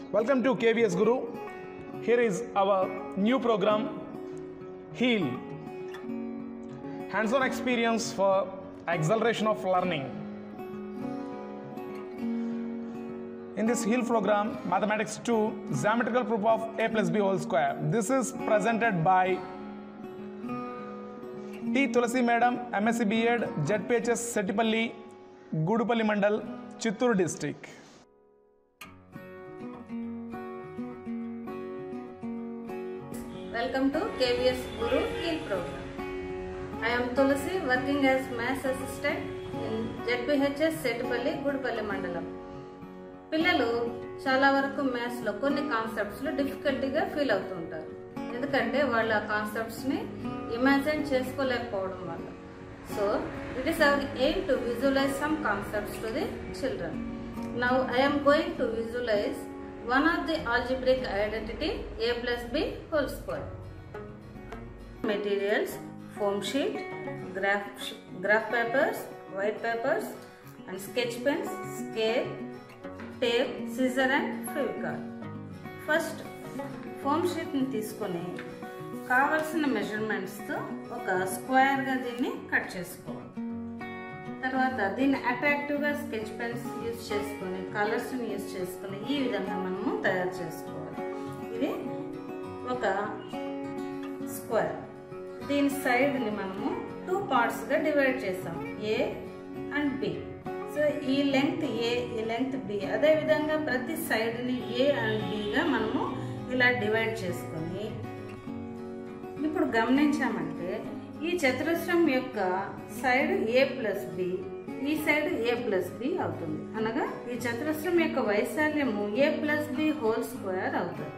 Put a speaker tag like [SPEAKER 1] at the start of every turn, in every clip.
[SPEAKER 1] Welcome to KVS Guru. Here is our new program Heal. Hands on experience for acceleration of learning. In this Heal program, Mathematics 2, Geometrical Proof of A plus B whole square. This is presented by T. Tulasi Madam, MSc B.Ed, ZPHS Settipalli, Gudupalli Mandal, Chittoor district.
[SPEAKER 2] Welcome to KVS Guru Heal program. I am Tulasi working as maths assistant in ZPHS Setupalli, Gudupalli Mandalam. పిల్లలు చాలా వరకు మ్యాథ్స్లో కొన్ని కాన్సెప్ట్స్లో డిఫికల్టీగా feel అవుతూ ఉంటారు ఎందుకంటే వాళ్ళు ఆ కాన్సెప్ట్స్ని ఇమాజిన్ చేసుకోలేకపోవడం వల్ల so it is our aim to visualize some concepts to the children now I'm going to visualize one of the algebraic identity A plus B whole square materials foam sheet graph graph papers white papers and sketch pens scale tape scissor and fevicol first foam షీట్ని తీసుకొని కావలసిన మెజర్మెంట్స్తో ఒక స్క్వేర్గా దీన్ని cut చేసుకోవాలి తర్వాత దీన్ని అట్రాక్టివ్గా sketch pens use చేసుకొని కలర్స్ని యూజ్ చేసుకొని ఈ విధంగా మనము తయారు చేసుకోవాలి ఇది ఒక స్క్వేర్ దీని సైడ్ని మనము టూ పార్ట్స్గా డివైడ్ చేసాం ఏ అండ్ బి సో ఈ లెంగ్త్ ఏ ఈ లెంగ్త్ బి అదేవిధంగా ప్రతి సైడ్ని ఏ అండ్ బిగా మనము ఇలా డివైడ్ చేసుకొని ఇప్పుడు గమనించామంటే ఈ చతురస్రం యొక్క సైడ్ ఏ ప్లస్ బి ఈ సైడ్ ఏ ప్లస్ బి అవుతుంది అనగా ఈ చతురస్రం యొక్క వైశాల్యము A plus B whole square అవుతుంది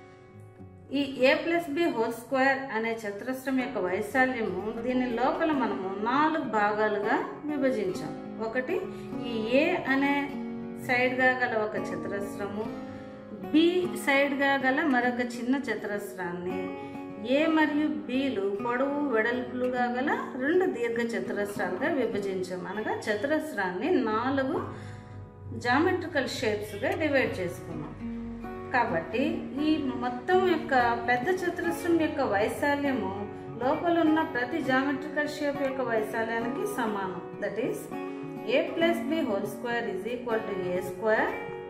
[SPEAKER 2] ఈ A plus B whole square అనే చతురస్రం యొక్క వైశాల్యము దీని లోపల మనము నాలుగు భాగాలుగా విభజించాం ఒకటి ఈ ఏ అనే సైడ్గా గల ఒక చతురస్రము బి సైడ్గా గల మరొక చిన్న చతురస్రాన్ని ఏ మరియు బిలు పొడవు వెడల్పులుగా గల రెండు దీర్ఘ చతురస్రాలుగా విభజించాం అనగా చతురస్రాన్ని నాలుగు జామెట్రికల్ షేప్స్గా డివైడ్ చేసుకున్నాం కాబట్టి ఈ మొత్తం యొక్క పెద్ద చతురస్రం యొక్క వైశాల్యము లోపల ఉన్న ప్రతి జామెట్రికల్ షేప్ యొక్క వైశాల్యానికి సమానం that is A plus B whole square is equal to A square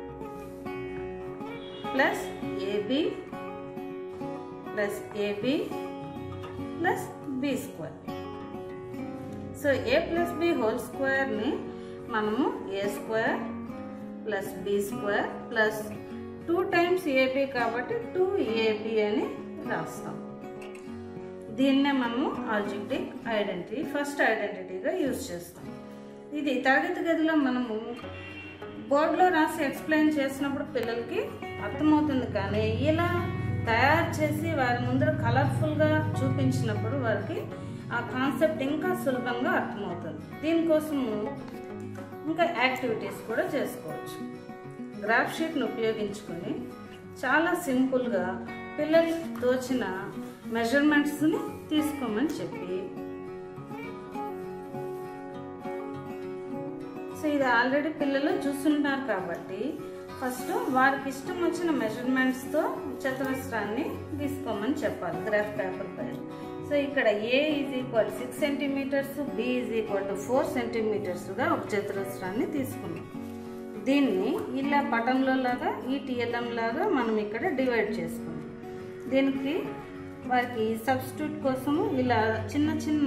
[SPEAKER 2] plus AB plus AB plus B square so A plus B whole స్క్వేర్ని మనము A square plus B square plus two times AB కాబట్టి two AB అని రాస్తాం దీన్నే మనము algebraic identity first ఐడెంటిటీగా use చేస్తాం ఇది తరగతి గదిలో మనము బోర్డులో రాసి ఎక్స్ప్లెయిన్ చేసినప్పుడు పిల్లలకి అర్థమవుతుంది కానీ ఇలా తయారు చేసి వారి ముందర కలర్ఫుల్గా చూపించినప్పుడు వారికి ఆ కాన్సెప్ట్ ఇంకా సులభంగా అర్థమవుతుంది దీనికోసము ఇంకా యాక్టివిటీస్ కూడా చేసుకోవచ్చు గ్రాఫ్ షీట్ను ఉపయోగించుకొని చాలా సింపుల్గా పిల్లలకి తోచిన మెజర్మెంట్స్ని తీసుకోమని చెప్పి సో ఇది ఆల్రెడీ పిల్లలు చూస్తున్నారు కాబట్టి ఫస్ట్ వారికి ఇష్టం వచ్చిన మెజర్మెంట్స్తో చతురస్రాన్ని తీసుకోమని చెప్పాలి గ్రాఫ్ పేపర్ పైన సో ఇక్కడ A is equal six centimeters B is equal to four సెంటీమీటర్స్గా ఒక చతురస్రాన్ని తీసుకున్నాం దీన్ని ఇలా పటంలో లాగా ఈ టీఎల్ఎం లాగా మనం ఇక్కడ డివైడ్ చేసుకున్నాం దీనికి వారికి సబ్స్టిట్యూట్ కోసము ఇలా చిన్న చిన్న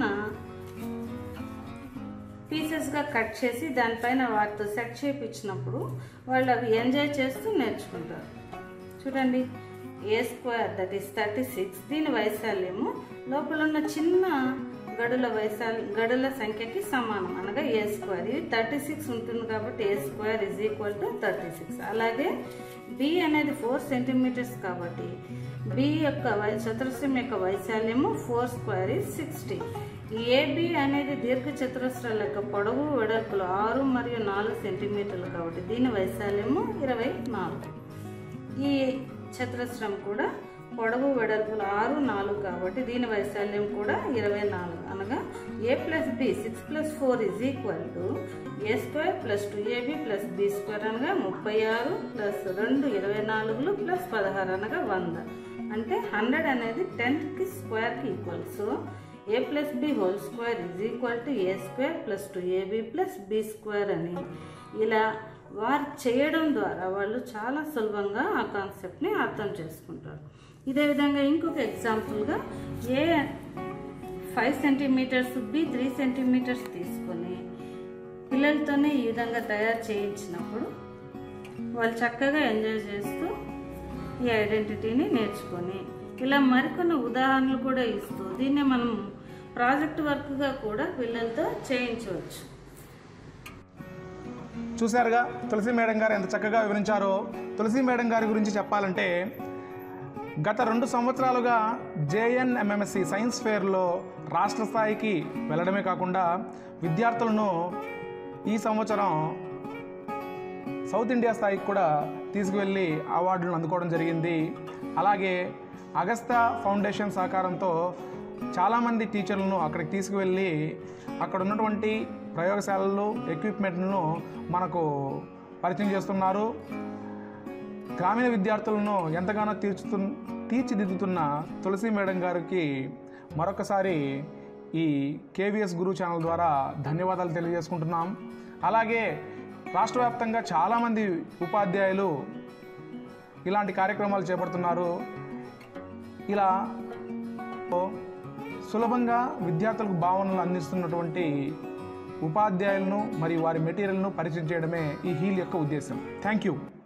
[SPEAKER 2] పీసెస్గా కట్ చేసి దానిపైన వాటితో సెట్ చేయించినప్పుడు వాళ్ళు అవి ఎంజాయ్ చేస్తూ నేర్చుకుంటారు చూడండి A square that is thirty six దీని వైశాల్యము లోపల ఉన్న చిన్న గడుల వైశాల్య గడుల సంఖ్యకి సమానం అనగా ఏ స్క్వేర్ ఇది థర్టీ సిక్స్ ఉంటుంది కాబట్టి A square is equal to thirty six అలాగే బి అనేది ఫోర్ సెంటీమీటర్స్ కాబట్టి బి యొక్క చతురస్రం యొక్క వైశాల్యము four square is sixty AB అనేది దీర్ఘ చతురస్రాల యొక్క పొడవు వెడల్పులు ఆరు మరియు నాలుగు సెంటీమీటర్లు కాబట్టి దీని వైశాల్యము ఇరవై నాలుగు ఈ చతురస్రం కూడా పొడవు వెడల్పులు ఆరు నాలుగు కాబట్టి దీని వైశాల్యం కూడా ఇరవై నాలుగు అనగా A plus B six plus four is equal to A square plus two AB plus B square అనగా ముప్పై ఆరు ప్లస్ రెండు ఇరవై నాలుగులు ప్లస్ పదహారు అనగా వంద అంటే హండ్రెడ్ అనేది టెన్కి స్క్వేర్కి equal so A plus B whole square is equal to A square plus two AB plus B square అని ఇలా వారు చేయడం ద్వారా వాళ్ళు చాలా సులభంగా ఆ కాన్సెప్ట్ని అర్థం చేసుకుంటారు ఇదే విధంగా ఇంకొక ఎగ్జాంపుల్గా A five centimeters B three centimeters తీసుకొని పిల్లలతోనే ఈ విధంగా తయారు చేయించినప్పుడు వాళ్ళు చక్కగా ఎంజాయ్ చేస్తూ ఈ ఐడెంటిటీని నేర్చుకొని ఇలా మరికొన్ని ఉదాహరణలు కూడా ఇస్తూ దీన్ని మనం ప్రాజెక్ట్ వర్క్గా కూడా పిల్లలతో చేయించవచ్చు
[SPEAKER 1] చూశారుగా తులసి మేడం గారు ఎంత చక్కగా వివరించారో తులసి మేడం గారి గురించి చెప్పాలంటే గత రెండు సంవత్సరాలుగా జేఎన్ఎంఎంఎస్సి సైన్స్ ఫేర్లో రాష్ట్ర స్థాయికి వెళ్ళడమే కాకుండా విద్యార్థులను ఈ సంవత్సరం సౌత్ ఇండియా స్థాయికి కూడా తీసుకువెళ్ళి అవార్డులను అందుకోవడం జరిగింది అలాగే అగస్త ఫౌండేషన్ సహకారంతో చాలామంది టీచర్లను అక్కడికి తీసుకువెళ్ళి అక్కడ ఉన్నటువంటి ప్రయోగశాలలు ఎక్విప్మెంట్లను మనకు పరిచయం చేస్తున్నారు గ్రామీణ విద్యార్థులను ఎంతగానో తీర్చుతు తీర్చిదిద్దుతున్న తులసి మేడం గారికి మరొకసారి ఈ కేవీఎస్ గురు ఛానల్ ద్వారా ధన్యవాదాలు తెలియజేసుకుంటున్నాం అలాగే రాష్ట్ర వ్యాప్తంగా చాలామంది ఉపాధ్యాయులు ఇలాంటి కార్యక్రమాలు చేపడుతున్నారు ఇలా సులభంగా విద్యార్థులకు భావనలు అందిస్తున్నటువంటి ఉపాధ్యాయులను మరియు వారి మెటీరియల్ను పరిచయం చేయడమే ఈ హీల్ యొక్క ఉద్దేశం థ్యాంక్ యూ